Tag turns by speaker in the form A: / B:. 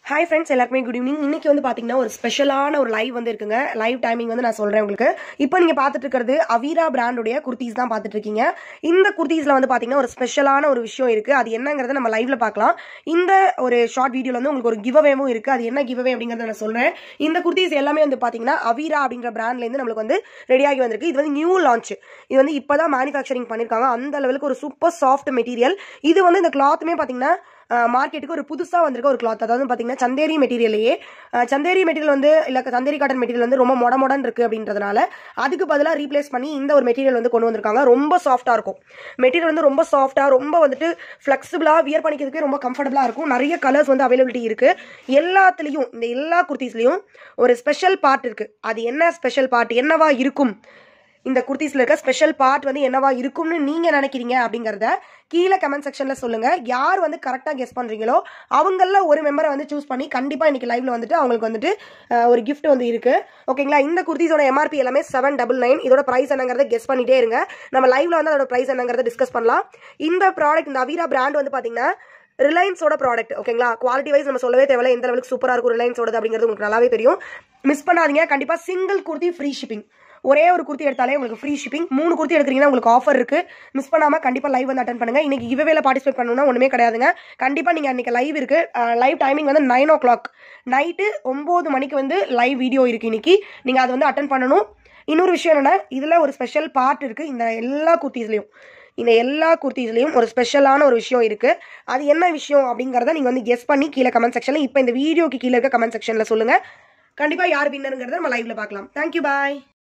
A: hi friends எல்லாருக்குமே good evening இன்னைக்கு வந்து பாத்தீங்கன்னா ஒரு ஸ்பெஷலான ஒரு லைவ் வந்து இருக்குங்க லைவ் டைமிங் வந்து நான் சொல்றேன் உங்களுக்கு இப்போ நீங்க பார்த்துட்டு இருக்கிறது அவீரா பிராண்டுடைய குர்த்திஸ் தான் பார்த்துட்டு இருக்கீங்க இந்த குர்த்திஸ்ல வந்து பாத்தீங்கன்னா ஒரு ஸ்பெஷலான ஒரு விஷயம் இருக்கு அது என்னங்கிறத நம்ம லைவ்ல பார்க்கலாம் இந்த ஒரு ஷார்ட் வீடியோல வந்து உங்களுக்கு ஒரு கிவ்அவேவும் இருக்கு அது என்ன கிவ்அவே அப்படிங்கறத நான் சொல்றேன் இந்த குர்த்திஸ் எல்லாமே வந்து பாத்தீங்கன்னா அவீரா அப்படிங்கிற பிராண்ட்ல இருந்து நம்மளுக்கு வந்து ரெடியாகி வந்திருக்கு இது வந்து நியூ லான்ச் இது வந்து இப்பதான் மேனுஃபேக்சரிங் பண்ணிருக்காங்க அந்த லெவலுக்கு ஒரு சூப்பர் சாஃப்ட் மெட்டீரியல் இது வந்து இந்த கிளாத்துமே பாத்தீங்கன்னா மார்க்கெட்டுக்கு ஒரு புதுசாக வந்திருக்க ஒரு கிளாத் அதாவது பார்த்தீங்கன்னா சந்தேரி மெட்டீரியலையே சந்தேரி மெட்டீரியல் வந்து இல்லை சந்தேரி காட்டன் மெட்டீரியல் வந்து ரொம்ப மொட மொடன் இருக்கு அப்படின்றதுனால அதுக்கு பதிலாக ரீப்ளேஸ் பண்ணி இந்த ஒரு மெட்டீரியல் வந்து கொண்டு வந்திருக்காங்க ரொம்ப சாஃப்டாக இருக்கும் மெட்டீரியல் வந்து ரொம்ப சாஃப்டாக ரொம்ப வந்துட்டு ஃப்ளெக்சிபிளாக வியர் பண்ணிக்கிறதுக்கு ரொம்ப கம்ஃபர்டபுளாக இருக்கும் நிறைய கலர்ஸ் வந்து அவைலபிலிட்டி இருக்கு எல்லாத்துலேயும் இந்த எல்லா குர்த்திஸ்லையும் ஒரு ஸ்பெஷல் பார்ட் இருக்கு அது என்ன ஸ்பெஷல் பார்ட் என்னவா இருக்கும் இந்த குர்த்திஸ்ல இருக்க ஸ்பெஷல் பார்ட் வந்து என்னவா இருக்கும்னு நீங்க நினைக்கிறீங்க அப்படிங்கறத கீழே கமெண்ட் செக்ஷன்ல சொல்லுங்க யார் வந்து கரெக்டா கெஸ் பண்றீங்களோ அவங்கள ஒரு மெம்பரை வந்து சூஸ் பண்ணி கண்டிப்பா இன்னைக்கு லைவ்ல வந்துட்டு அவங்களுக்கு வந்துட்டு அஹ், ஒரு கிஃப்ட் வந்து இருக்கு ஓகேங்களா இந்த குர்த்திஸோட எம்ஆர்பி எல்லாமே செவன் டபுள் நைன் இதோட பிரைஸ் என்னங்கிறத கெஸ் பண்ணிட்டே இருங்க நம்ம லைவ்ல வந்து அதோட பிரைஸ் என்னங்கிறத டிஸ்கஸ் பண்ணலாம் இந்த ப்ராடக்ட் இந்த அவீரா பிராண்ட் வந்து பாத்தீங்கன்னா ரிலையன்ஸோட ப்ராடக்ட் ஓகேங்களா குவாலிட்டி வைஸ் நம்ம சொல்லவே தேவையில்ல எந்த லெவலுக்கு சூப்பராக இருக்கும் ரிலையன்ஸோட அப்படிங்கிறது உங்களுக்கு நல்லாவே தெரியும் மிஸ் பண்ணாதீங்க கண்டிப்பாக சிங்கிள் குர்த்தி ஃப்ரீ ஷிப்பிங் ஒரே ஒரு குர்த்தி எடுத்தாலே உங்களுக்கு ஃப்ரீ ஷிப்பிங் மூணு குர்த்தி எடுக்கிறீங்கன்னா உங்களுக்கு ஆஃபர் இருக்கு மிஸ் பண்ணாம கண்டிப்பா லைவ் வந்து அட்டன் பண்ணுங்க இன்னைக்கு கிவ்வேல பார்ட்டிசிபேட் பண்ணணும்னா ஒண்ணுமே கிடையாதுங்க கண்டிப்பா நீங்க அன்னைக்கு லைவ் இருக்கு லைவ் டைமிங் வந்து நைன் ஓ கிளாக் நைட்டு ஒன்பது மணிக்கு வந்து லைவ் வீடியோ இருக்கு இன்னைக்கு நீங்க அதை வந்து அட்டன் பண்ணணும் இன்னொரு விஷயம் என்னன்னா இதுல ஒரு ஸ்பெஷல் பார்ட் இருக்கு இந்த எல்லா குர்த்திஸ்லயும் இந்த எல்லா குர்த்திஸ்லயும் ஒரு ஸ்பெஷலான ஒரு விஷயம் இருக்கு அது என்ன விஷயம் அப்படிங்கறத நீங்க வந்து கெஸ் பண்ணி கீழே கமெண்ட் செக்ஷன்ல இப்போ இந்த வீடியோக்கு கீழே இருக்க கமெண்ட் செக்ஷன்ல சொல்லுங்க கண்டிப்பா யார் வின்னருங்கிறத நம்ம லைவ்ல பார்க்கலாம் தேங்க்யூ பாய்